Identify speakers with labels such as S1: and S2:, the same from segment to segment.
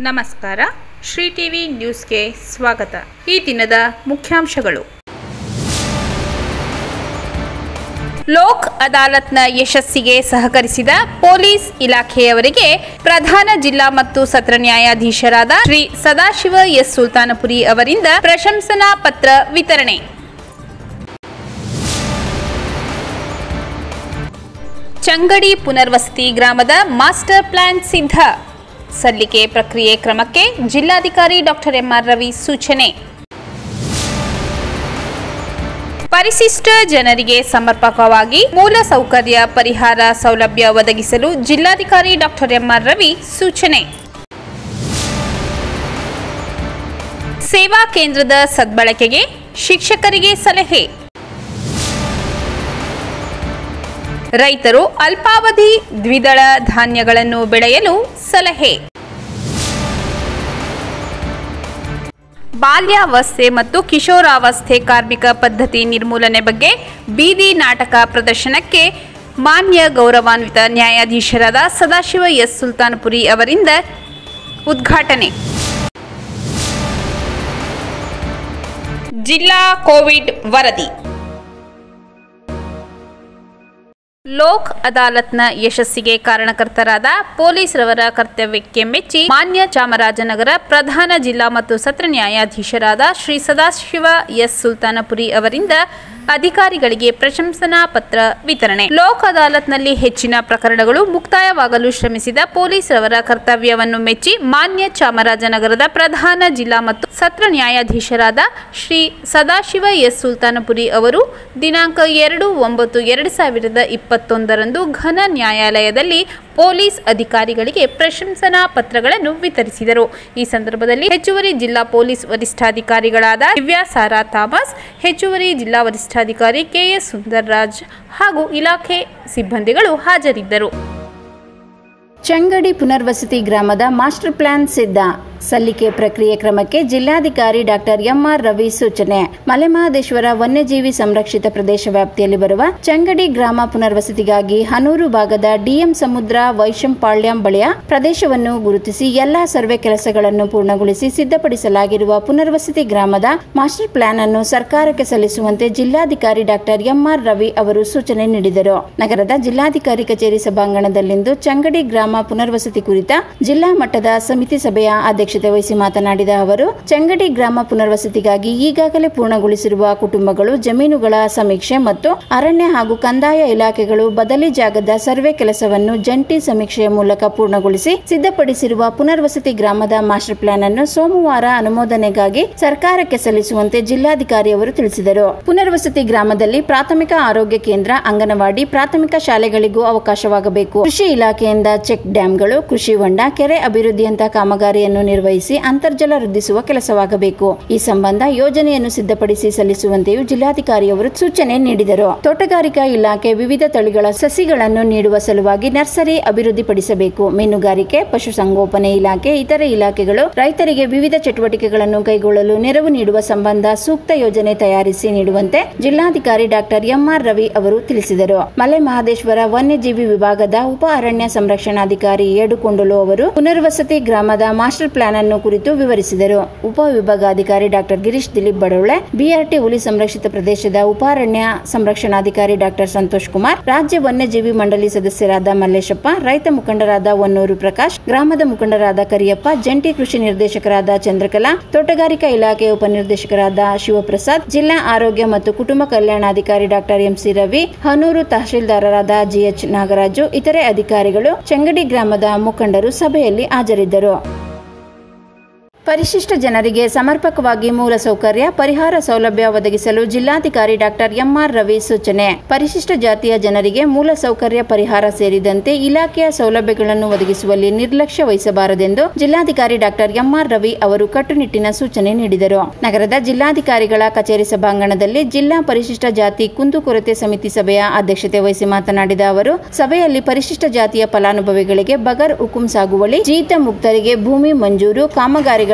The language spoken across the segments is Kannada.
S1: ನಮಸ್ಕಾರ ಶ್ರೀ ಟಿವಿ ನ್ಯೂಸ್ಗೆ ಸ್ವಾಗತ ಈ ದಿನದ ಮುಖ್ಯಾಂಶಗಳು ಲೋಕ್ ಅದಾಲತ್ನ ಯಶಸ್ಸಿಗೆ ಸಹಕರಿಸಿದ ಪೊಲೀಸ್ ಇಲಾಖೆಯವರಿಗೆ ಪ್ರಧಾನ ಜಿಲ್ಲಾ ಮತ್ತು ಸತ್ರ ನ್ಯಾಯಾಧೀಶರಾದ ಶ್ರೀ ಸದಾಶಿವ ಎಸ್ ಸುಲ್ತಾನಪುರಿ ಅವರಿಂದ ಪ್ರಶಂಸನಾ ಪತ್ರ ವಿತರಣೆ ಚಂಗಡಿ ಪುನರ್ವಸತಿ ಗ್ರಾಮದ ಮಾಸ್ಟರ್ ಪ್ಲಾನ್ ಸಿದ್ಧ ಸಲ್ಲಿಕೆ ಪ್ರಕ್ರಿಯೆ ಕ್ರಮಕ್ಕೆ ಜಿಲ್ಲಾಧಿಕಾರಿ ಡಾಕ್ಟರ್ ಎಂಆರ್ ರವಿ ಸೂಚನೆ ಪರಿಶಿಷ್ಟ ಜನರಿಗೆ ಸಮರ್ಪಕವಾಗಿ ಮೂಲ ಸೌಕರ್ಯ ಪರಿಹಾರ ಸೌಲಭ್ಯ ಒದಗಿಸಲು ಜಿಲ್ಲಾಧಿಕಾರಿ ಡಾಕ್ಟರ್ ಎಂಆರ್ ರವಿ ಸೂಚನೆ ಸೇವಾ ಕೇಂದ್ರದ ಸದ್ಬಳಕೆಗೆ ಶಿಕ್ಷಕರಿಗೆ ಸಲಹೆ ರೈತರು ಅಲ್ಪಾವಧಿ ದ್ವಿದಳ ಧಾನ್ಯಗಳನ್ನು ಬೆಳೆಯಲು ಸಲಹೆ ಬಾಲ್ಯಾವಸ್ಥೆ ಮತ್ತು ಕಿಶೋರಾವಸ್ಥೆ ಕಾರ್ಮಿಕ ಪದ್ಧತಿ ನಿರ್ಮೂಲನೆ ಬಗ್ಗೆ ಬೀದಿ ನಾಟಕ ಪ್ರದರ್ಶನಕ್ಕೆ ಮಾನ್ಯ ಗೌರವಾನ್ವಿತ ನ್ಯಾಯಾಧೀಶರಾದ ಸದಾಶಿವ ಎಸ್ ಸುಲ್ತಾನಪುರಿ ಅವರಿಂದ ಉದ್ಘಾಟನೆ ಜಿಲ್ಲಾ ಕೋವಿಡ್ ವರದಿ ಲೋಕ್ ಅದಾಲತ್ನ ಯಶಸ್ಸಿಗೆ ಕಾರಣಕರ್ತರಾದ ಪೊಲೀಸರವರ ಕರ್ತವ್ಯಕ್ಕೆ ಮೆಚ್ಚಿ ಮಾನ್ಯ ಚಾಮರಾಜನಗರ ಪ್ರಧಾನ ಜಿಲ್ಲಾ ಮತ್ತು ಸತ್ರ ನ್ಯಾಯಾಧೀಶರಾದ ಶ್ರೀ ಸದಾಶಿವ ಎಸ್ ಸುಲ್ತಾನಪುರಿ ಅವರಿಂದ ಅಧಿಕಾರಿಗಳಿಗೆ ಪ್ರಶಂಸನಾ ಪತ್ರ ವಿತರಣೆ ಲೋಕ್ ಅದಾಲತ್ನಲ್ಲಿ ಹೆಚ್ಚಿನ ಪ್ರಕರಣಗಳು ಮುಕ್ತಾಯವಾಗಲು ಶ್ರಮಿಸಿದ ಪೊಲೀಸರವರ ಕರ್ತವ್ಯವನ್ನು ಮೆಚ್ಚಿ ಮಾನ್ಯ ಚಾಮರಾಜನಗರದ ಪ್ರಧಾನ ಜಿಲ್ಲಾ ಮತ್ತು ಸತ್ರ ನ್ಯಾಯಾಧೀಶರಾದ ಶ್ರೀ ಸದಾಶಿವ ಎಸ್ ಸುಲ್ತಾನಪುರಿ ಅವರು ದಿನಾಂಕ ಎರಡು ಒಂಬತ್ತು ಎರಡು ಸಾವಿರದ ಇಪ್ಪತ್ತೊಂದರಂದು ಘನ ನ್ಯಾಯಾಲಯದಲ್ಲಿ ಪೊಲೀಸ್ ಅಧಿಕಾರಿಗಳಿಗೆ ಪ್ರಶಂಸನಾ ಪತ್ರಗಳನ್ನು ವಿತರಿಸಿದರು ಈ ಸಂದರ್ಭದಲ್ಲಿ ಹೆಚ್ಚುವರಿ ಜಿಲ್ಲಾ ಪೊಲೀಸ್ ವರಿಷ್ಠಾಧಿಕಾರಿಗಳಾದ ದಿವ್ಯಾ ಸಾರಾ ಥಾಮಸ್ ಹೆಚ್ಚುವರಿ ಜಿಲ್ಲಾ ವರಿಷ್ಠಾಧಿಕಾರಿ ಕೆಎಸ್ ಸುಂದರ್ರಾಜ್ ಹಾಗೂ ಇಲಾಖೆ ಸಿಬ್ಬಂದಿಗಳು ಹಾಜರಿದ್ದರು
S2: ಚಂಗಡಿ ಪುನರ್ವಸತಿ ಗ್ರಾಮದ ಮಾಸ್ಟರ್ ಪ್ಲಾನ್ ಸಿದ್ಧ ಸಲ್ಲಿಕೆ ಪ್ರಕ್ರಿಯೆ ಕ್ರಮಕ್ಕೆ ಜಿಲ್ಲಾಧಿಕಾರಿ ಡಾಕ್ಟರ್ ಎಂಆರ್ ರವಿ ಸೂಚನೆ ಮಲೆಮಹದೇಶ್ವರ ವನ್ಯಜೀವಿ ಸಂರಕ್ಷಿತ ಪ್ರದೇಶ ವ್ಯಾಪ್ತಿಯಲ್ಲಿ ಬರುವ ಚಂಗಡಿ ಗ್ರಾಮ ಪುನರ್ವಸತಿಗಾಗಿ ಹನೂರು ಭಾಗದ ಡಿಎಂ ಸಮುದ್ರ ವೈಶಂಪಾಳ್ಯಂ ಬಳಿಯ ಪ್ರದೇಶವನ್ನು ಗುರುತಿಸಿ ಎಲ್ಲಾ ಸರ್ವೆ ಕೆಲಸಗಳನ್ನು ಪೂರ್ಣಗೊಳಿಸಿ ಸಿದ್ಧಪಡಿಸಲಾಗಿರುವ ಪುನರ್ವಸತಿ ಗ್ರಾಮದ ಮಾಸ್ಟರ್ ಪ್ಲಾನ್ ಅನ್ನು ಸರ್ಕಾರಕ್ಕೆ ಸಲ್ಲಿಸುವಂತೆ ಜಿಲ್ಲಾಧಿಕಾರಿ ಡಾಕ್ಟರ್ ಎಂಆರ್ ರವಿ ಅವರು ಸೂಚನೆ ನೀಡಿದರು ನಗರದ ಜಿಲ್ಲಾಧಿಕಾರಿ ಕಚೇರಿ ಸಭಾಂಗಣದಲ್ಲಿಂದು ಚಂಗಡಿ ಗ್ರಾಮ ಪುನರ್ವಸತಿ ಕುರಿತ ಜಿಲ್ಲಾ ಮಟ್ಟದ ಸಮಿತಿ ಸಭೆಯ ಅಧ್ಯಕ್ಷತೆ ವಹಿಸಿ ಮಾತನಾಡಿದ ಅವರು ಚಂಗಡಿ ಗ್ರಾಮ ಪುನರ್ವಸತಿಗಾಗಿ ಈಗಾಗಲೇ ಪೂರ್ಣಗೊಳಿಸಿರುವ ಕುಟುಂಬಗಳು ಜಮೀನುಗಳ ಸಮೀಕ್ಷೆ ಮತ್ತು ಅರಣ್ಯ ಹಾಗೂ ಕಂದಾಯ ಇಲಾಖೆಗಳು ಬದಲಿ ಜಾಗದ ಸರ್ವೆ ಕೆಲಸವನ್ನು ಜಂಟಿ ಸಮೀಕ್ಷೆಯ ಮೂಲಕ ಪೂರ್ಣಗೊಳಿಸಿ ಸಿದ್ಧಪಡಿಸಿರುವ ಪುನರ್ವಸತಿ ಗ್ರಾಮದ ಮಾಸ್ಟರ್ ಪ್ಲಾನ್ ಅನ್ನು ಸೋಮವಾರ ಅನುಮೋದನೆಗಾಗಿ ಸರ್ಕಾರಕ್ಕೆ ಸಲ್ಲಿಸುವಂತೆ ಜಿಲ್ಲಾಧಿಕಾರಿ ಅವರು ತಿಳಿಸಿದರು ಪುನರ್ವಸತಿ ಗ್ರಾಮದಲ್ಲಿ ಪ್ರಾಥಮಿಕ ಆರೋಗ್ಯ ಕೇಂದ್ರ ಅಂಗನವಾಡಿ ಪ್ರಾಥಮಿಕ ಶಾಲೆಗಳಿಗೂ ಅವಕಾಶವಾಗಬೇಕು ಕೃಷಿ ಇಲಾಖೆಯಿಂದ ಚೆಕ್ ಡ್ಯಾಂಗಳು ಕೃಷಿ ಹೊಂಡ ಕೆರೆ ಅಭಿವೃದ್ಧಿಯಂತಹ ಕಾಮಗಾರಿಯನ್ನು ನಿರ್ವಹಿಸಿ ಅಂತರ್ಜಲ ವೃದ್ಧಿಸುವ ಕೆಲಸವಾಗಬೇಕು ಈ ಸಂಬಂಧ ಯೋಜನೆಯನ್ನು ಸಿದ್ಧಪಡಿಸಿ ಸಲ್ಲಿಸುವಂತೆಯೂ ಜಿಲ್ಲಾಧಿಕಾರಿಯವರು ಸೂಚನೆ ನೀಡಿದರು ತೋಟಗಾರಿಕಾ ಇಲಾಖೆ ವಿವಿಧ ತಳಿಗಳ ಸಸಿಗಳನ್ನು ನೀಡುವ ಸಲುವಾಗಿ ನರ್ಸರಿ ಅಭಿವೃದ್ಧಿಪಡಿಸಬೇಕು ಮೀನುಗಾರಿಕೆ ಪಶುಸಂಗೋಪನೆ ಇಲಾಖೆ ಇತರೆ ಇಲಾಖೆಗಳು ರೈತರಿಗೆ ವಿವಿಧ ಚಟುವಟಿಕೆಗಳನ್ನು ಕೈಗೊಳ್ಳಲು ನೆರವು ನೀಡುವ ಸಂಬಂಧ ಸೂಕ್ತ ಯೋಜನೆ ತಯಾರಿಸಿ ನೀಡುವಂತೆ ಜಿಲ್ಲಾಧಿಕಾರಿ ಡಾಕ್ಟರ್ ಎಂಆರ್ ರವಿ ಅವರು ತಿಳಿಸಿದರು ಮಲೆ ಮಹದೇಶ್ವರ ವನ್ಯಜೀವಿ ವಿಭಾಗದ ಉಪ ಅರಣ್ಯ ಸಂರಕ್ಷಣಾಧಿಕಾರಿ ಏಡುಕೊಂಡಲು ಅವರು ಪುನರ್ವಸತಿ ಗ್ರಾಮದ ಮಾಸ್ಟರ್ ಪ್ಲಾನ್ ಅನ್ನು ಕುರಿತು ವಿವರಿಸಿದರು ಉಪ ವಿಭಾಗಾಧಿಕಾರಿ ಡಾಕ್ಟರ್ ಗಿರೀಶ್ ದಿಲೀಪ್ ಬಡೋಳೆ ಬಿಆರ್ಟಿ ಹುಲಿ ಸಂರಕ್ಷಿತ ಪ್ರದೇಶದ ಉಪ ಅರಣ್ಯ ಸಂರಕ್ಷಣಾಧಿಕಾರಿ ಡಾಕ್ಟರ್ ಸಂತೋಷ್ ಕುಮಾರ್ ರಾಜ್ಯ ವನ್ಯಜೀವಿ ಮಂಡಳಿ ಸದಸ್ಯರಾದ ಮಲ್ಲೇಶಪ್ಪ ರೈತ ಮುಖಂಡರಾದ ವನ್ನೂರು ಪ್ರಕಾಶ್ ಗ್ರಾಮದ ಮುಖಂಡರಾದ ಕರಿಯಪ್ಪ ಜಂಟಿ ಕೃಷಿ ನಿರ್ದೇಶಕರಾದ ಚಂದ್ರಕಲಾ ತೋಟಗಾರಿಕಾ ಇಲಾಖೆ ಉಪನಿರ್ದೇಶಕರಾದ ಶಿವಪ್ರಸಾದ್ ಜಿಲ್ಲಾ ಆರೋಗ್ಯ ಮತ್ತು ಕುಟುಂಬ ಕಲ್ಯಾಣಾಧಿಕಾರಿ ಡಾಕ್ಟರ್ ಎಂಸಿ ರವಿ ಹನೂರು ತಹಶೀಲ್ದಾರರಾದ ಜಿಎಚ್ ನಾಗರಾಜು ಇತರೆ ಅಧಿಕಾರಿಗಳು ಚೆಂಗಡಿ ಗ್ರಾಮದ ಮುಖಂಡರು ಸಭೆಯಲ್ಲಿ ಹಾಜರಿದ್ದರು ಪರಿಶಿಷ್ಟ ಜನರಿಗೆ ಸಮರ್ಪಕವಾಗಿ ಮೂಲ ಸೌಕರ್ಯ ಪರಿಹಾರ ಸೌಲಭ್ಯ ಒದಗಿಸಲು ಜಿಲ್ಲಾಧಿಕಾರಿ ಡಾಕ್ಟರ್ ಎಂಆರ್ ರವಿ ಸೂಚನೆ ಪರಿಶಿಷ್ಟ ಜಾತಿಯ ಜನರಿಗೆ ಮೂಲ ಸೌಕರ್ಯ ಪರಿಹಾರ ಸೇರಿದಂತೆ ಇಲಾಖೆಯ ಸೌಲಭ್ಯಗಳನ್ನು ಒದಗಿಸುವಲ್ಲಿ ನಿರ್ಲಕ್ಷ್ಯ ವಹಿಸಬಾರದೆಂದು ಜಿಲ್ಲಾಧಿಕಾರಿ ಡಾಕ್ಟರ್ ಎಂಆರ್ ರವಿ ಅವರು ಕಟ್ಟುನಿಟ್ಟಿನ ಸೂಚನೆ ನೀಡಿದರು ನಗರದ ಜಿಲ್ಲಾಧಿಕಾರಿಗಳ ಕಚೇರಿ ಸಭಾಂಗಣದಲ್ಲಿ ಜಿಲ್ಲಾ ಪರಿಶಿಷ್ಟ ಜಾತಿ ಕುಂದುಕೊರತೆ ಸಮಿತಿ ಸಭೆಯ ಅಧ್ಯಕ್ಷತೆ ವಹಿಸಿ ಮಾತನಾಡಿದ ಅವರು ಸಭೆಯಲ್ಲಿ ಪರಿಶಿಷ್ಟ ಜಾತಿಯ ಫಲಾನುಭವಿಗಳಿಗೆ ಬಗರ್ ಹುಕುಂ ಸಾಗುವಳಿ ಜೀತ ಮುಕ್ತರಿಗೆ ಭೂಮಿ ಮಂಜೂರು ಕಾಮಗಾರಿಗಳ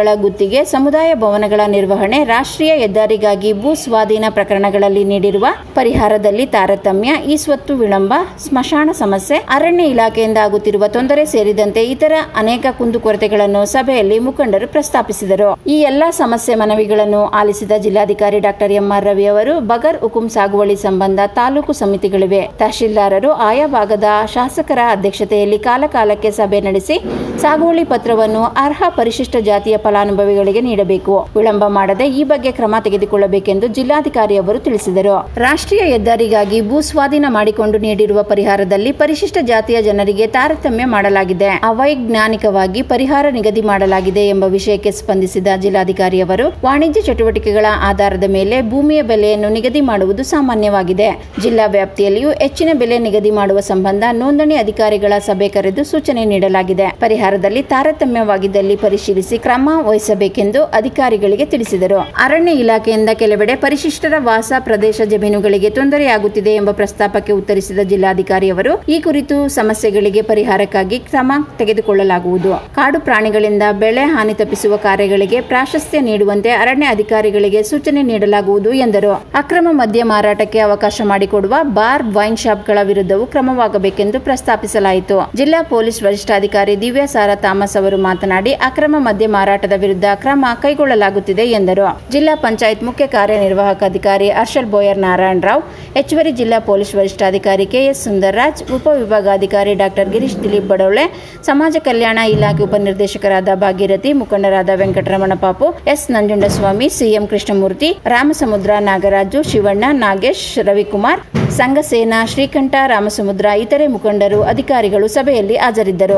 S2: ಭೂಮಿಗಳ ಗುತ್ತಿಗೆ ಸಮುದಾಯ ಭವನಗಳ ನಿರ್ವಹಣೆ ರಾಷ್ಟ್ರೀಯ ಹೆದ್ದಾರಿಗಾಗಿ ಭೂ ಸ್ವಾಧೀನ ಪ್ರಕರಣಗಳಲ್ಲಿ ನೀಡಿರುವ ಪರಿಹಾರದಲ್ಲಿ ತಾರತಮ್ಯ ಈ ಸ್ವತ್ತು ವಿಳಂಬ ಸ್ಮಶಾನ ಸಮಸ್ಯೆ ಅರಣ್ಯ ಇಲಾಖೆಯಿಂದ ಆಗುತ್ತಿರುವ ತೊಂದರೆ ಸೇರಿದಂತೆ ಇತರ ಅನೇಕ ಕುಂದುಕೊರತೆಗಳನ್ನು ಸಭೆಯಲ್ಲಿ ಮುಖಂಡರು ಪ್ರಸ್ತಾಪಿಸಿದರು ಈ ಎಲ್ಲಾ ಸಮಸ್ಯೆ ಮನವಿಗಳನ್ನು ಆಲಿಸಿದ ಜಿಲ್ಲಾಧಿಕಾರಿ ಡಾಕ್ಟರ್ ಎಂಆರ್ ರವಿ ಅವರು ಬಗರ್ ಹುಕುಂ ಸಾಗುವಳಿ ಸಂಬಂಧ ತಾಲೂಕು ಸಮಿತಿಗಳಿವೆ ತಹಶೀಲ್ದಾರರು ಆಯಾ ಭಾಗದ ಶಾಸಕರ ಅಧ್ಯಕ್ಷತೆಯಲ್ಲಿ ಕಾಲಕಾಲಕ್ಕೆ ಸಭೆ ನಡೆಸಿ ಸಾಗುವಳಿ ಪತ್ರವನ್ನು ಅರ್ಹ ಪರಿಶಿಷ್ಟ ಜಾತಿಯ ಫಲಾನುಭವಿಗಳಿಗೆ ನೀಡಬೇಕು ವಿಳಂಬ ಮಾಡದೆ ಈ ಬಗ್ಗೆ ಕ್ರಮ ತೆಗೆದುಕೊಳ್ಳಬೇಕೆಂದು ಜಿಲ್ಲಾಧಿಕಾರಿ ಅವರು ತಿಳಿಸಿದರು ರಾಷ್ಟ್ರೀಯ ಹೆದ್ದಾರಿಗಾಗಿ ಭೂ ಸ್ವಾಧೀನ ಮಾಡಿಕೊಂಡು ನೀಡಿರುವ ಪರಿಹಾರದಲ್ಲಿ ಪರಿಶಿಷ್ಟ ಜಾತಿಯ ಜನರಿಗೆ ತಾರತಮ್ಯ ಮಾಡಲಾಗಿದೆ ಅವೈಜ್ಞಾನಿಕವಾಗಿ ಪರಿಹಾರ ನಿಗದಿ ಮಾಡಲಾಗಿದೆ ಎಂಬ ವಿಷಯಕ್ಕೆ ಸ್ಪಂದಿಸಿದ ಜಿಲ್ಲಾಧಿಕಾರಿ ಅವರು ವಾಣಿಜ್ಯ ಚಟುವಟಿಕೆಗಳ ಆಧಾರದ ಮೇಲೆ ಭೂಮಿಯ ಬೆಲೆಯನ್ನು ನಿಗದಿ ಮಾಡುವುದು ಸಾಮಾನ್ಯವಾಗಿದೆ ಜಿಲ್ಲಾ ವ್ಯಾಪ್ತಿಯಲ್ಲಿಯೂ ಹೆಚ್ಚಿನ ಬೆಲೆ ನಿಗದಿ ಮಾಡುವ ಸಂಬಂಧ ನೋಂದಣಿ ಅಧಿಕಾರಿಗಳ ಸಭೆ ಕರೆದು ಸೂಚನೆ ನೀಡಲಾಗಿದೆ ಪರಿಹಾರದಲ್ಲಿ ತಾರತಮ್ಯವಾಗಿದ್ದಲ್ಲಿ ಪರಿಶೀಲಿಸಿ ಕ್ರಮ ವಹಿಸಬೇಕೆಂದು ಅಧಿಕಾರಿಗಳಿಗೆ ತಿಳಿಸಿದರು ಅರಣ್ಯ ಇಲಾಖೆಯಿಂದ ಕೆಲವೆಡೆ ಪರಿಶಿಷ್ಟರ ವಾಸ ಪ್ರದೇಶ ಜಮೀನುಗಳಿಗೆ ತೊಂದರೆಯಾಗುತ್ತಿದೆ ಎಂಬ ಪ್ರಸ್ತಾಪಕ್ಕೆ ಉತ್ತರಿಸಿದ ಜಿಲ್ಲಾಧಿಕಾರಿಯವರು ಈ ಕುರಿತು ಸಮಸ್ಯೆಗಳಿಗೆ ಪರಿಹಾರಕ್ಕಾಗಿ ಕ್ರಮ ತೆಗೆದುಕೊಳ್ಳಲಾಗುವುದು ಕಾಡು ಪ್ರಾಣಿಗಳಿಂದ ಬೆಳೆ ಹಾನಿ ತಪ್ಪಿಸುವ ಕಾರ್ಯಗಳಿಗೆ ಪ್ರಾಶಸ್ತ್ಯ ನೀಡುವಂತೆ ಅರಣ್ಯ ಅಧಿಕಾರಿಗಳಿಗೆ ಸೂಚನೆ ನೀಡಲಾಗುವುದು ಎಂದರು ಅಕ್ರಮ ಮದ್ಯ ಮಾರಾಟಕ್ಕೆ ಅವಕಾಶ ಮಾಡಿಕೊಡುವ ಬಾರ್ ವೈನ್ ಶಾಪ್ಗಳ ವಿರುದ್ಧವೂ ಕ್ರಮವಾಗಬೇಕೆಂದು ಪ್ರಸ್ತಾಪಿಸಲಾಯಿತು ಜಿಲ್ಲಾ ಪೊಲೀಸ್ ವರಿಷ್ಠಾಧಿಕಾರಿ ದಿವ್ಯಾ ಸಾರಾ ಥಾಮಸ್ ಅವರು ಮಾತನಾಡಿ ಅಕ್ರಮ ಮದ್ಯ ಮಾರಾಟದ ವಿರುದ್ಧ ಕ್ರಮ ಕೈಗೊಳ್ಳಲಾಗುತ್ತಿದೆ ಎಂದರು ಜಿಲ್ಲಾ ಪಂಚಾಯತ್ ಮುಖ್ಯ ಕಾರ್ಯನಿರ್ವಾಹಕ ಅಧಿಕಾರಿ ಹರ್ಷಲ್ ಬೋಯರ್ ನಾರಾಯಣ ರಾವ್ ಹೆಚ್ಚುವರಿ ಜಿಲ್ಲಾ ಪೊಲೀಸ್ ವರಿಷ್ಠಾಧಿಕಾರಿ ಕೆಎಸ್ ಸುಂದರ್ರಾಜ್ ಉಪವಿಭಾಗಾಧಿಕಾರಿ ಡಾಕ್ಟರ್ ಗಿರೀಶ್ ದಿಲೀಪ್ ಬಡೋಳೆ ಸಮಾಜ ಕಲ್ಯಾಣ ಇಲಾಖೆ ಉಪನಿರ್ದೇಶಕರಾದ ಭಾಗೀರಥಿ ಮುಖಂಡರಾದ ವೆಂಕಟರಮಣ ಪಾಪು ಎಸ್ ನಂಜುಂಡಸ್ವಾಮಿ ಸಿಎಂ ಕೃಷ್ಣಮೂರ್ತಿ ರಾಮಸಮುದ್ರ ನಾಗರಾಜು ಶಿವಣ್ಣ ನಾಗೇಶ್ ರವಿಕುಮಾರ್ ಸಂಘಸೇನಾ ಶ್ರೀಕಂಠ ರಾಮಸಮುದ್ರ ಇತರೆ ಮುಖಂಡರು ಅಧಿಕಾರಿಗಳು ಸಭೆಯಲ್ಲಿ ಹಾಜರಿದ್ದರು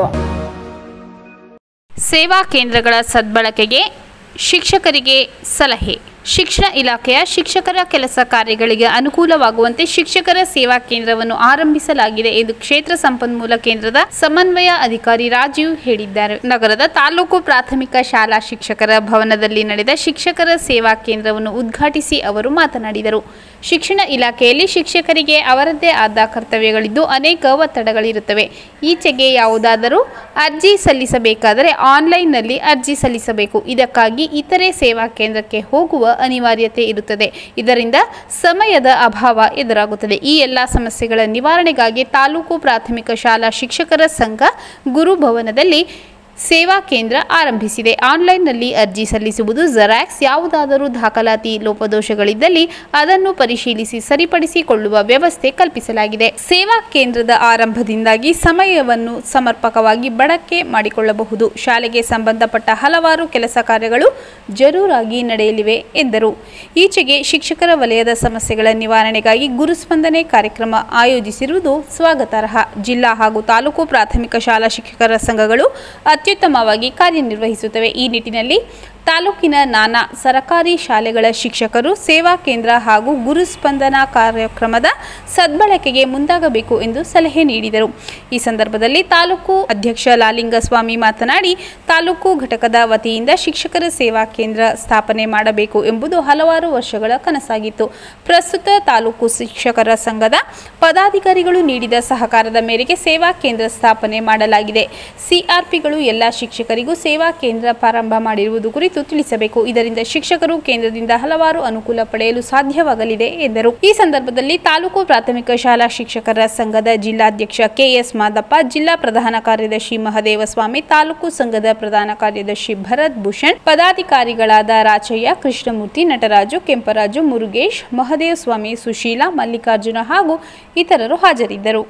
S1: ಸೇವಾ ಕೇಂದ್ರಗಳ ಸದ್ಬಳಕೆಗೆ ಶಿಕ್ಷಕರಿಗೆ ಸಲಹೆ ಶಿಕ್ಷಣ ಇಲಾಖೆಯ ಶಿಕ್ಷಕರ ಕೆಲಸ ಕಾರ್ಯಗಳಿಗೆ ಅನುಕೂಲವಾಗುವಂತೆ ಶಿಕ್ಷಕರ ಸೇವಾ ಕೇಂದ್ರವನ್ನು ಆರಂಭಿಸಲಾಗಿದೆ ಎಂದು ಕ್ಷೇತ್ರ ಸಂಪನ್ಮೂಲ ಕೇಂದ್ರದ ಸಮನ್ವಯ ಅಧಿಕಾರಿ ರಾಜೀವ್ ಹೇಳಿದ್ದಾರೆ ನಗರದ ತಾಲೂಕು ಪ್ರಾಥಮಿಕ ಶಾಲಾ ಶಿಕ್ಷಕರ ಭವನದಲ್ಲಿ ನಡೆದ ಶಿಕ್ಷಕರ ಸೇವಾ ಕೇಂದ್ರವನ್ನು ಉದ್ಘಾಟಿಸಿ ಅವರು ಮಾತನಾಡಿದರು ಶಿಕ್ಷಣ ಇಲಾಖೆಯಲ್ಲಿ ಶಿಕ್ಷಕರಿಗೆ ಅವರದ್ದೇ ಆದ ಕರ್ತವ್ಯಗಳಿದ್ದು ಅನೇಕ ಒತ್ತಡಗಳಿರುತ್ತವೆ ಈಚೆಗೆ ಯಾವುದಾದರೂ ಅರ್ಜಿ ಸಲ್ಲಿಸಬೇಕಾದರೆ ಆನ್ಲೈನ್ನಲ್ಲಿ ಅರ್ಜಿ ಸಲ್ಲಿಸಬೇಕು ಇದಕ್ಕಾಗಿ ಇತರೆ ಸೇವಾ ಕೇಂದ್ರಕ್ಕೆ ಹೋಗುವ ಅನಿವಾರ್ಯತೆ ಇರುತ್ತದೆ ಇದರಿಂದ ಸಮಯದ ಅಭಾವ ಎದುರಾಗುತ್ತದೆ ಈ ಎಲ್ಲ ಸಮಸ್ಯೆಗಳ ನಿವಾರಣೆಗಾಗಿ ತಾಲೂಕು ಪ್ರಾಥಮಿಕ ಶಾಲಾ ಶಿಕ್ಷಕರ ಸಂಘ ಗುರುಭವನದಲ್ಲಿ ಸೇವಾ ಕೇಂದ್ರ ಆರಂಭಿಸಿದೆ ಆನ್ಲೈನ್ನಲ್ಲಿ ಅರ್ಜಿ ಸಲ್ಲಿಸುವುದು ಜೆರಾಕ್ಸ್ ಯಾವುದಾದರೂ ದಾಖಲಾತಿ ಲೋಪದೋಷಗಳಿದ್ದಲ್ಲಿ ಅದನ್ನು ಪರಿಶೀಲಿಸಿ ಸರಿಪಡಿಸಿಕೊಳ್ಳುವ ವ್ಯವಸ್ಥೆ ಕಲ್ಪಿಸಲಾಗಿದೆ ಸೇವಾ ಕೇಂದ್ರದ ಆರಂಭದಿಂದಾಗಿ ಸಮಯವನ್ನು ಸಮರ್ಪಕವಾಗಿ ಬಳಕೆ ಮಾಡಿಕೊಳ್ಳಬಹುದು ಶಾಲೆಗೆ ಸಂಬಂಧಪಟ್ಟ ಹಲವಾರು ಕೆಲಸ ಕಾರ್ಯಗಳು ಜರೂರಾಗಿ ನಡೆಯಲಿವೆ ಎಂದರು ಈಚೆಗೆ ಶಿಕ್ಷಕರ ವಲಯದ ಸಮಸ್ಯೆಗಳ ನಿವಾರಣೆಗಾಗಿ ಗುರುಸ್ಪಂದನೆ ಕಾರ್ಯಕ್ರಮ ಆಯೋಜಿಸಿರುವುದು ಸ್ವಾಗತಾರ್ಹ ಜಿಲ್ಲಾ ಹಾಗೂ ತಾಲೂಕು ಪ್ರಾಥಮಿಕ ಶಾಲಾ ಶಿಕ್ಷಕರ ಸಂಘಗಳು ಅತ್ಯುತ್ತಮವಾಗಿ ಕಾರ್ಯನಿರ್ವಹಿಸುತ್ತವೆ ಈ ನಿಟ್ಟಿನಲ್ಲಿ ತಾಲೂಕಿನ ನಾನಾ ಸರಕಾರಿ ಶಾಲೆಗಳ ಶಿಕ್ಷಕರು ಸೇವಾ ಕೇಂದ್ರ ಹಾಗೂ ಗುರುಸ್ಪಂದನಾ ಕಾರ್ಯಕ್ರಮದ ಸದ್ಬಳಕೆಗೆ ಮುಂದಾಗಬೇಕು ಎಂದು ಸಲಹೆ ನೀಡಿದರು ಈ ಸಂದರ್ಭದಲ್ಲಿ ತಾಲೂಕು ಅಧ್ಯಕ್ಷ ಲಾಲಿಂಗಸ್ವಾಮಿ ಮಾತನಾಡಿ ತಾಲೂಕು ಘಟಕದ ವತಿಯಿಂದ ಶಿಕ್ಷಕರ ಸೇವಾ ಕೇಂದ್ರ ಸ್ಥಾಪನೆ ಮಾಡಬೇಕು ಎಂಬುದು ಹಲವಾರು ವರ್ಷಗಳ ಕನಸಾಗಿತ್ತು ಪ್ರಸ್ತುತ ತಾಲೂಕು ಶಿಕ್ಷಕರ ಸಂಘದ ಪದಾಧಿಕಾರಿಗಳು ನೀಡಿದ ಸಹಕಾರದ ಮೇರೆಗೆ ಸೇವಾ ಕೇಂದ್ರ ಸ್ಥಾಪನೆ ಮಾಡಲಾಗಿದೆ ಸಿಆರ್ಪಿಗಳು ಎಲ್ಲ ಶಿಕ್ಷಕರಿಗೂ ಸೇವಾ ಕೇಂದ್ರ ಪ್ರಾರಂಭ ಮಾಡಿರುವುದು ಕುರಿತು ತಿಳಿಸಬೇಕು ಇದರಿಂದ ಶಿಕ್ಷಕರು ಕೇಂದ್ರದಿಂದ ಹಲವಾರು ಅನುಕೂಲ ಪಡೆಯಲು ಸಾಧ್ಯವಾಗಲಿದೆ ಎಂದರು ಈ ಸಂದರ್ಭದಲ್ಲಿ ತಾಲೂಕು ಪ್ರಾಥಮಿಕ ಶಾಲಾ ಶಿಕ್ಷಕರ ಸಂಘದ ಜಿಲ್ಲಾಧ್ಯಕ್ಷ ಕೆಎಸ್ ಮಾದಪ್ಪ ಜಿಲ್ಲಾ ಪ್ರಧಾನ ಕಾರ್ಯದರ್ಶಿ ಮಹದೇವಸ್ವಾಮಿ ತಾಲೂಕು ಸಂಘದ ಪ್ರಧಾನ ಕಾರ್ಯದರ್ಶಿ ಭರತ್ ಭೂಷಣ್ ಪದಾಧಿಕಾರಿಗಳಾದ ರಾಚಯ್ಯ ಕೃಷ್ಣಮೂರ್ತಿ ನಟರಾಜು ಕೆಂಪರಾಜು ಮುರುಗೇಶ್ ಮಹದೇವ್ ಸ್ವಾಮಿ ಸುಶೀಲಾ ಮಲ್ಲಿಕಾರ್ಜುನ ಹಾಗೂ ಇತರರು ಹಾಜರಿದ್ದರು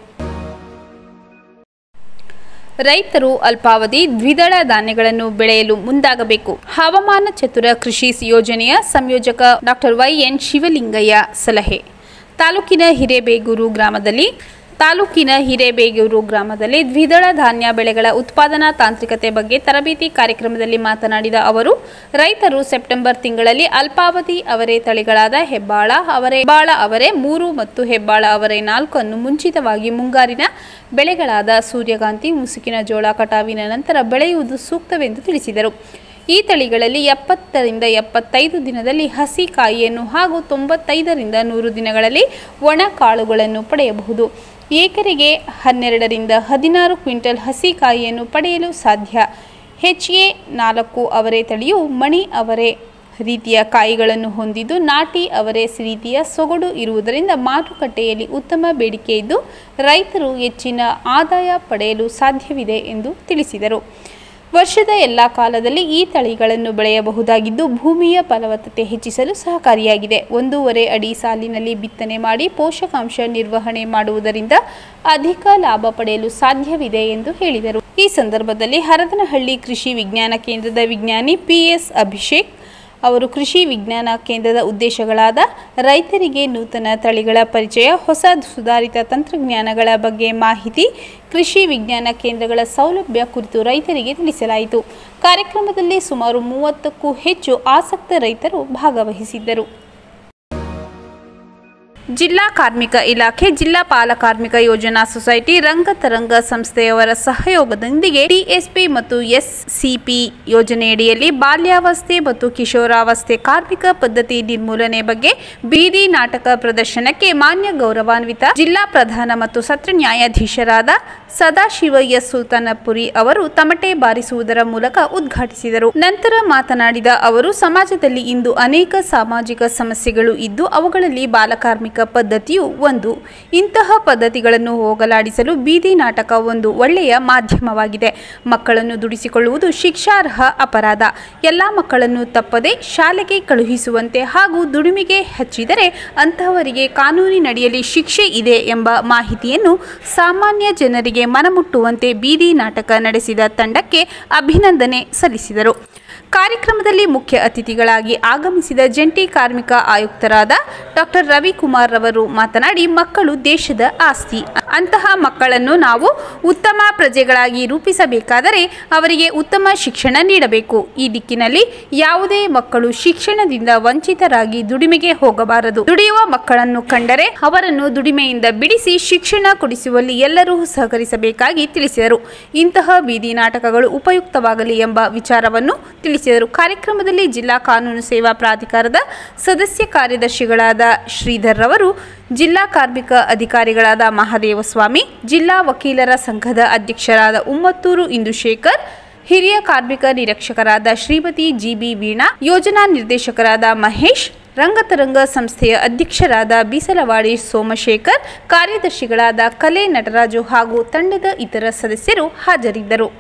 S1: ರೈತರು ಅಲ್ಪಾವಧಿ ದ್ವಿದಳ ಧಾನ್ಯಗಳನ್ನು ಬೆಳೆಯಲು ಮುಂದಾಗಬೇಕು ಹವಾಮಾನ ಚತುರ ಕೃಷಿ ಯೋಜನೆಯ ಸಂಯೋಜಕ ಡಾಕ್ಟರ್ ವೈಎನ್ ಶಿವಲಿಂಗಯ್ಯ ಸಲಹೆ ತಾಲೂಕಿನ ಹಿರೇಬೇಗೂರು ಗ್ರಾಮದಲ್ಲಿ ತಾಲೂಕಿನ ಹಿರೇಬೇಗೂರು ಗ್ರಾಮದಲ್ಲಿ ದ್ವಿದಳ ಧಾನ್ಯ ಬೆಳೆಗಳ ಉತ್ಪಾದನಾ ತಾಂತ್ರಿಕತೆ ಬಗ್ಗೆ ತರಬೇತಿ ಕಾರ್ಯಕ್ರಮದಲ್ಲಿ ಮಾತನಾಡಿದ ಅವರು ರೈತರು ಸೆಪ್ಟೆಂಬರ್ ತಿಂಗಳಲ್ಲಿ ಅಲ್ಪಾವಧಿ ಅವರೆ ತಳಿಗಳಾದ ಹೆಬ್ಬಾಳ ಅವರೆ ಹೆಬ್ಬಾಳ ಅವರೆ ಮೂರು ಮತ್ತು ಹೆಬ್ಬಾಳ ಅವರೆ ನಾಲ್ಕು ಅನ್ನು ಮುಂಚಿತವಾಗಿ ಮುಂಗಾರಿನ ಬೆಳೆಗಳಾದ ಸೂರ್ಯಕಾಂತಿ ಮುಸುಕಿನ ಜೋಳ ಕಟಾವಿನ ನಂತರ ಬೆಳೆಯುವುದು ಸೂಕ್ತವೆಂದು ತಿಳಿಸಿದರು ಈ ತಳಿಗಳಲ್ಲಿ ಎಪ್ಪತ್ತರಿಂದ ಎಪ್ಪತ್ತೈದು ದಿನದಲ್ಲಿ ಹಸಿ ಕಾಯಿಯನ್ನು ಹಾಗೂ ತೊಂಬತ್ತೈದರಿಂದ ನೂರು ದಿನಗಳಲ್ಲಿ ಒಣ ಕಾಳುಗಳನ್ನು ಪಡೆಯಬಹುದು ಎಕರೆಗೆ ಹನ್ನೆರಡರಿಂದ ಹದಿನಾರು ಕ್ವಿಂಟಲ್ ಹಸಿ ಕಾಯಿಯನ್ನು ಪಡೆಯಲು ಸಾಧ್ಯ ಎಚ್ ಎ ನಾಲ್ಕು ಅವರೆ ತಳಿಯು ಮಣಿ ಅವರೆ ರೀತಿಯ ಕಾಯಿಗಳನ್ನು ಹೊಂದಿದ್ದು ನಾಟಿ ಅವರೆ ರೀತಿಯ ಸೊಗಡು ಇರುವುದರಿಂದ ಮಾರುಕಟ್ಟೆಯಲ್ಲಿ ಉತ್ತಮ ಬೇಡಿಕೆ ಇದ್ದು ರೈತರು ಹೆಚ್ಚಿನ ಆದಾಯ ಪಡೆಯಲು ಸಾಧ್ಯವಿದೆ ಎಂದು ತಿಳಿಸಿದರು ವರ್ಷದ ಎಲ್ಲ ಕಾಲದಲ್ಲಿ ಈ ತಳಿಗಳನ್ನು ಬೆಳೆಯಬಹುದಾಗಿದ್ದು ಭೂಮಿಯ ಫಲವತ್ತತೆ ಹೆಚ್ಚಿಸಲು ಸಹಕಾರಿಯಾಗಿದೆ ಒಂದೂವರೆ ಅಡಿ ಸಾಲಿನಲ್ಲಿ ಬಿತ್ತನೆ ಮಾಡಿ ಪೋಷಕಾಂಶ ನಿರ್ವಹಣೆ ಮಾಡುವುದರಿಂದ ಅಧಿಕ ಲಾಭ ಪಡೆಯಲು ಸಾಧ್ಯವಿದೆ ಎಂದು ಹೇಳಿದರು ಈ ಸಂದರ್ಭದಲ್ಲಿ ಹರದನಹಳ್ಳಿ ಕೃಷಿ ವಿಜ್ಞಾನ ಕೇಂದ್ರದ ವಿಜ್ಞಾನಿ ಪಿಎಸ್ ಅಭಿಷೇಕ್ ಅವರು ಕೃಷಿ ವಿಜ್ಞಾನ ಕೇಂದ್ರದ ಉದ್ದೇಶಗಳಾದ ರೈತರಿಗೆ ನೂತನ ತಳಿಗಳ ಪರಿಚಯ ಹೊಸ ಸುಧಾರಿತ ತಂತ್ರಜ್ಞಾನಗಳ ಬಗ್ಗೆ ಮಾಹಿತಿ ಕೃಷಿ ವಿಜ್ಞಾನ ಕೇಂದ್ರಗಳ ಸೌಲಭ್ಯ ಕುರಿತು ರೈತರಿಗೆ ತಿಳಿಸಲಾಯಿತು ಕಾರ್ಯಕ್ರಮದಲ್ಲಿ ಸುಮಾರು ಮೂವತ್ತಕ್ಕೂ ಹೆಚ್ಚು ಆಸಕ್ತ ರೈತರು ಭಾಗವಹಿಸಿದ್ದರು ಜಿಲ್ಲಾ ಕಾರ್ಮಿಕ ಇಲಾಖೆ ಜಿಲ್ಲಾ ಬಾಲ ಕಾರ್ಮಿಕ ಯೋಜನಾ ಸೊಸೈಟಿ ರಂಗತರಂಗ ಸಂಸ್ಥೆಯವರ ಸಹಯೋಗದೊಂದಿಗೆ ಟಿಎಸ್ಪಿ ಮತ್ತು ಎಸ್ಸಿಪಿ ಯೋಜನೆಯಡಿಯಲ್ಲಿ ಬಾಲ್ಯಾವಸ್ಥೆ ಮತ್ತು ಕಿಶೋರಾವಸ್ಥೆ ಕಾರ್ಮಿಕ ಪದ್ಧತಿ ನಿರ್ಮೂಲನೆ ಬಗ್ಗೆ ಬೀದಿ ನಾಟಕ ಪ್ರದರ್ಶನಕ್ಕೆ ಮಾನ್ಯ ಗೌರವಾನ್ವಿತ ಜಿಲ್ಲಾ ಪ್ರಧಾನ ಮತ್ತು ಸತ್ರ ನ್ಯಾಯಾಧೀಶರಾದ ಸದಾಶಿವ ಎಸ್ ಸುಲ್ತಾನಪುರಿ ಅವರು ತಮಟೆ ಬಾರಿಸುವುದರ ಮೂಲಕ ಉದ್ಘಾಟಿಸಿದರು ನಂತರ ಮಾತನಾಡಿದ ಅವರು ಸಮಾಜದಲ್ಲಿ ಇಂದು ಅನೇಕ ಸಾಮಾಜಿಕ ಸಮಸ್ಯೆಗಳು ಇದ್ದು ಅವುಗಳಲ್ಲಿ ಬಾಲಕಾರ್ಮಿಕ ಪದ್ಧತಿಯು ಒಂದು ಇಂತಹ ಪದ್ಧತಿಗಳನ್ನು ಹೋಗಲಾಡಿಸಲು ಬೀದಿ ನಾಟಕ ಒಂದು ಒಳ್ಳೆಯ ಮಾಧ್ಯಮವಾಗಿದೆ ಮಕ್ಕಳನ್ನು ದುಡಿಸಿಕೊಳ್ಳುವುದು ಶಿಕ್ಷಾರ್ಹ ಅಪರಾಧ ಎಲ್ಲ ಮಕ್ಕಳನ್ನು ತಪ್ಪದೆ ಶಾಲೆಗೆ ಕಳುಹಿಸುವಂತೆ ಹಾಗೂ ದುಡಿಮೆಗೆ ಹಚ್ಚಿದರೆ ಅಂತಹವರಿಗೆ ಕಾನೂನಿನಡಿಯಲ್ಲಿ ಶಿಕ್ಷೆ ಇದೆ ಎಂಬ ಮಾಹಿತಿಯನ್ನು ಸಾಮಾನ್ಯ ಜನರಿಗೆ ಮನಮುಟ್ಟುವಂತೆ ಬೀದಿ ನಾಟಕ ನಡೆಸಿದ ತಂಡಕ್ಕೆ ಅಭಿನಂದನೆ ಸಲ್ಲಿಸಿದರು ಕಾರ್ಯಕ್ರಮದಲ್ಲಿ ಮುಖ್ಯ ಅತಿಥಿಗಳಾಗಿ ಆಗಮಿಸಿದ ಜಂಟಿ ಕಾರ್ಮಿಕ ಆಯುಕ್ತರಾದ ಡಾಕ್ಟರ್ ರವಿಕುಮಾರ್ ರವರು ಮಾತನಾಡಿ ಮಕ್ಕಳು ದೇಶದ ಆಸ್ತಿ ಅಂತಹ ಮಕ್ಕಳನ್ನು ನಾವು ಉತ್ತಮ ಪ್ರಜೆಗಳಾಗಿ ರೂಪಿಸಬೇಕಾದರೆ ಅವರಿಗೆ ಉತ್ತಮ ಶಿಕ್ಷಣ ನೀಡಬೇಕು ಈ ದಿಕ್ಕಿನಲ್ಲಿ ಯಾವುದೇ ಮಕ್ಕಳು ಶಿಕ್ಷಣದಿಂದ ವಂಚಿತರಾಗಿ ದುಡಿಮೆಗೆ ಹೋಗಬಾರದು ದುಡಿಯುವ ಮಕ್ಕಳನ್ನು ಕಂಡರೆ ಅವರನ್ನು ದುಡಿಮೆಯಿಂದ ಬಿಡಿಸಿ ಶಿಕ್ಷಣ ಕೊಡಿಸುವಲ್ಲಿ ಎಲ್ಲರೂ ಸಹಕರಿಸಬೇಕಾಗಿ ತಿಳಿಸಿದರು ಇಂತಹ ಬೀದಿ ನಾಟಕಗಳು ಉಪಯುಕ್ತವಾಗಲಿ ಎಂಬ ವಿಚಾರವನ್ನು ತಿಳಿಸಿದರು ಕಾರ್ಯಕ್ರಮದಲ್ಲಿ ಜಿಲ್ಲಾ ಕಾನೂನು ಸೇವಾ ಪ್ರಾಧಿಕಾರದ ಸದಸ್ಯ ಕಾರ್ಯದರ್ಶಿಗಳಾದ ಶ್ರೀಧರ್ ರವರು ಜಿಲ್ಲಾ ಕಾರ್ಮಿಕ ಅಧಿಕಾರಿಗಳಾದ ಮಹಾದೇವಸ್ವಾಮಿ ಜಿಲ್ಲಾ ವಕೀಲರ ಸಂಘದ ಅಧ್ಯಕ್ಷರಾದ ಉಮ್ಮತ್ತೂರು ಇಂದುಶೇಖರ್ ಹಿರಿಯ ಕಾರ್ಮಿಕ ನಿರೀಕ್ಷಕರಾದ ಶ್ರೀಮತಿ ಜಿಬಿ ವೀಣಾ ಯೋಜನಾ ನಿರ್ದೇಶಕರಾದ ಮಹೇಶ್ ರಂಗತರಂಗ ಸಂಸ್ಥೆಯ ಅಧ್ಯಕ್ಷರಾದ ಬೀಸಲವಾಡಿ ಸೋಮಶೇಖರ್ ಕಾರ್ಯದರ್ಶಿಗಳಾದ ಕಲೆ ನಟರಾಜು ಹಾಗೂ ತಂಡದ ಇತರ ಸದಸ್ಯರು ಹಾಜರಿದ್ದರು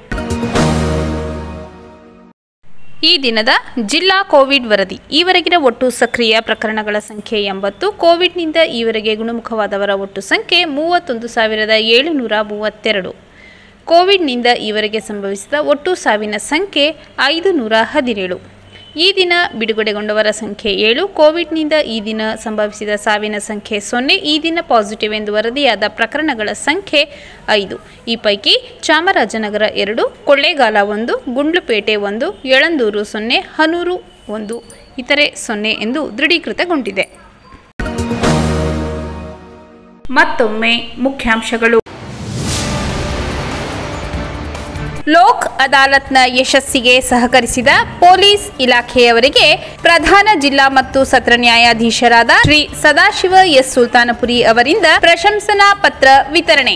S1: ಈ ದಿನದ ಜಿಲ್ಲಾ ಕೋವಿಡ್ ವರದಿ ಈವರೆಗಿನ ಒಟ್ಟು ಸಕ್ರಿಯ ಪ್ರಕರಣಗಳ ಸಂಖ್ಯೆ ಎಂಬತ್ತು ಕೋವಿಡ್ನಿಂದ ಈವರೆಗೆ ಗುಣಮುಖವಾದವರ ಒಟ್ಟು ಸಂಖ್ಯೆ ಮೂವತ್ತೊಂದು ಸಾವಿರದ ಏಳುನೂರ ಮೂವತ್ತೆರಡು ಕೋವಿಡ್ನಿಂದ ಈವರೆಗೆ ಸಂಭವಿಸಿದ ಒಟ್ಟು ಸಾವಿನ ಸಂಖ್ಯೆ ಐದು ನೂರ ಹದಿನೇಳು ಈ ದಿನ ಬಿಡುಗಡೆಗೊಂಡವರ ಸಂಖ್ಯೆ ಏಳು ಕೋವಿಡ್ನಿಂದ ಈ ದಿನ ಸಂಭವಿಸಿದ ಸಾವಿನ ಸಂಖ್ಯೆ ಸೊನ್ನೆ ಈ ದಿನ ಪಾಸಿಟಿವ್ ಎಂದು ವರದಿಯಾದ ಪ್ರಕರಣಗಳ ಸಂಖ್ಯೆ ಐದು ಈ ಪೈಕಿ ಚಾಮರಾಜನಗರ ಎರಡು ಕೊಳ್ಳೇಗಾಲ ಒಂದು ಗುಂಡ್ಲುಪೇಟೆ ಒಂದು ಯಳಂದೂರು ಸೊನ್ನೆ ಹನೂರು ಒಂದು ಇತರೆ ಸೊನ್ನೆ ಎಂದು ದೃಢೀಕೃತಗೊಂಡಿದೆ ಮತ್ತೊಮ್ಮೆ ಮುಖ್ಯಾಂಶಗಳು ಲೋಕ್ ಅದಾಲತ್ನ ಯಶಸ್ಸಿಗೆ ಸಹಕರಿಸಿದ ಪೊಲೀಸ್ ಇಲಾಖೆಯವರಿಗೆ ಪ್ರಧಾನ ಜಿಲ್ಲಾ ಮತ್ತು ಸತ್ರ ನ್ಯಾಯಾಧೀಶರಾದ ಶ್ರೀ ಸದಾಶಿವ ಎಸ್ ಸುಲ್ತಾನಪುರಿ ಅವರಿಂದ ಪ್ರಶಂಸನಾ ಪತ್ರ ವಿತರಣೆ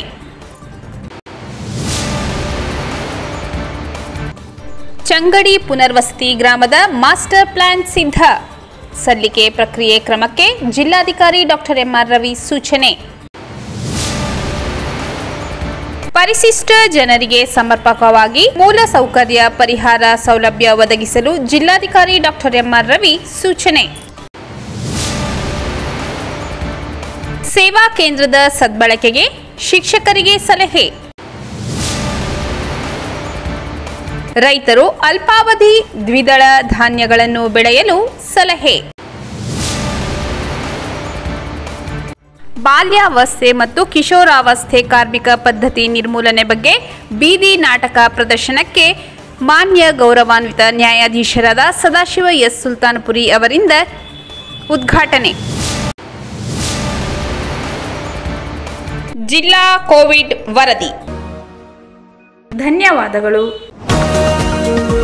S1: ಚಂಗಡಿ ಪುನರ್ವಸತಿ ಗ್ರಾಮದ ಮಾಸ್ಟರ್ ಪ್ಲಾನ್ ಸಿದ್ಧ ಸಲ್ಲಿಕೆ ಪ್ರಕ್ರಿಯೆ ಕ್ರಮಕ್ಕೆ ಜಿಲ್ಲಾಧಿಕಾರಿ ಡಾಕ್ಟರ್ ಎಂಆರ್ ರವಿ ಸೂಚನೆ ಪರಿಶಿಷ್ಟ ಜನರಿಗೆ ಸಮರ್ಪಕವಾಗಿ ಮೂಲ ಸೌಕರ್ಯ ಪರಿಹಾರ ಸೌಲಭ್ಯ ಒದಗಿಸಲು ಜಿಲ್ಲಾಧಿಕಾರಿ ಡಾಕ್ಟರ್ ಎಂಆರ್ ರವಿ ಸೂಚನೆ ಸೇವಾ ಕೇಂದ್ರದ ಸದ್ಬಳಕೆಗೆ ಶಿಕ್ಷಕರಿಗೆ ಸಲಹೆ ರೈತರು ಅಲ್ಪಾವಧಿ ದ್ವಿದಳ ಧಾನ್ಯಗಳನ್ನು ಬೆಳೆಯಲು ಸಲಹೆ ಬಾಲ್ಯಾವಸ್ಥೆ ಮತ್ತು ಕಿಶೋರಾವಸ್ಥೆ ಕಾರ್ಮಿಕ ಪದ್ಧತಿ ನಿರ್ಮೂಲನೆ ಬಗ್ಗೆ ಬೀದಿ ನಾಟಕ ಪ್ರದರ್ಶನಕ್ಕೆ ಮಾನ್ಯ ಗೌರವಾನ್ವಿತ ನ್ಯಾಯಾಧೀಶರಾದ ಸದಾಶಿವ ಎಸ್ ಸುಲ್ತಾನಪುರಿ ಅವರಿಂದ ಉದ್ಘಾಟನೆ ಜಿಲ್ಲಾ ಕೋವಿಡ್ ವರದಿ ಧನ್ಯವಾದಗಳು